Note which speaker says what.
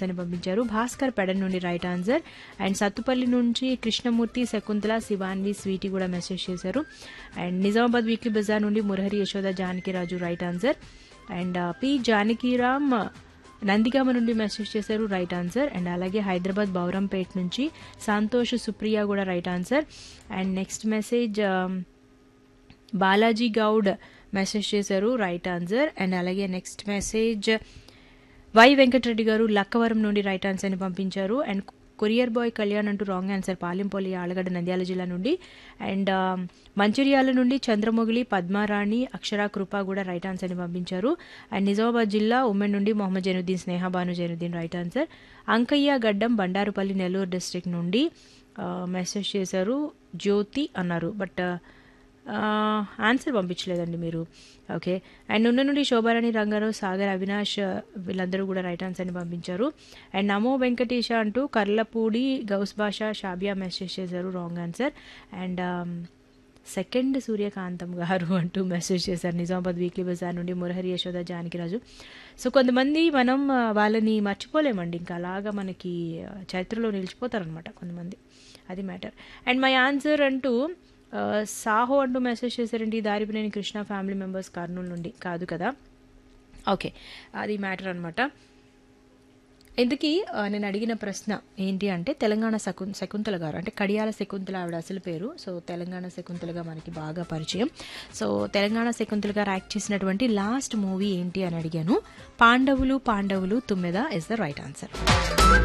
Speaker 1: ఆన్సర్ని పంపించారు భాస్కర్ పెడన్ నుండి రైట్ ఆన్సర్ అండ్ సత్తుపల్లి నుంచి కృష్ణమూర్తి శకుంతల శివాన్వి స్వీటీ కూడా మెసేజ్ చేశారు అండ్ నిజామాబాద్ వీక్లీ బజార్ నుండి Murahari Yashoda Janakiraju right answer and P Janakiram Nandigama నుండి మెసేజ్ చేశారు రైట్ ఆన్సర్ అండ్ అలాగే హైదరాబాద్ బౌరంపేట్ నుంచి సంతోష్ సుప్రియ కూడా right answer and next message Balaji Goud message చేశారు రైట్ ఆన్సర్ అండ్ అలాగే నెక్స్ట్ మెసేజ్ వై వెంకటరెడ్డి గారు లక్కవరం నుండి రైట్ ఆన్సర్ని పంపించారు అండ్ కొరియర్ బాయ్ కళ్యాణ్ అంటూ రాంగ్ ఆన్సర్ పాలెంపల్లి ఆలగడ్డ నంద్యాల జిల్లా నుండి అండ్ మంచిర్యాల నుండి చంద్రమొగిలి పద్మారాణి అక్షరా కృప కూడా రైట్ ఆన్సర్ని పంపించారు అండ్ నిజామాబాద్ జిల్లా ఉమెన్ నుండి Mohammed Zainuddin Snehabanu Zainuddin right answer Ankaiah Gaddam Bandarupalli Nellore district నుండి మెసేజ్ చేశారు జ్యోతి అన్నారు బట్ ఆన్సర్ పంపించలేదండి మీరు ఓకే అండ్ ఉన్న నుండి శోభారాణి రంగారావు సాగర్ అవినాష్ వీళ్ళందరూ కూడా రైట్ ఆన్సర్ని పంపించారు అండ్ నమో వెంకటేశ అంటూ కర్లపూడి గౌస్ భాష షాబియా మెసేజ్ చేశారు wrong answer and second Suryakantham garu అంటూ మెసేజ్ చేశారు నిజామాబాద్ వీక్లీ బజార్ నుండి మురహరి యశోద జానకిరాజు సో కొంతమంది మనం వాళ్ళని మర్చిపోలేమండి ఇంకా అలాగా మనకి చరిత్రలో నిలిచిపోతారనమాట కొంతమంది అది మ్యాటర్ అండ్ మై ఆన్సర్ అంటూ సాహో అంటూ మెసేజ్ చేశారండి దారిపినేని కృష్ణ ఫ్యామిలీ మెంబర్స్ కర్నూలు నుండి కాదు కదా ఓకే అది మ్యాటర్ అనమాట ఇందుకీ నేను అడిగిన ప్రశ్న ఏంటి అంటే తెలంగాణ శకు శకుంతల గారు అంటే కడియాల శకుంతల ఆవిడ అసలు పేరు సో తెలంగాణ శకుంతలగా మనకి బాగా పరిచయం సో తెలంగాణ శకుంతల గారు యాక్ట్ చేసినటువంటి లాస్ట్ మూవీ ఏంటి అని అడిగాను పాండవులు పాండవులు తుమ్మెద ఇస్ ద రైట్ ఆన్సర్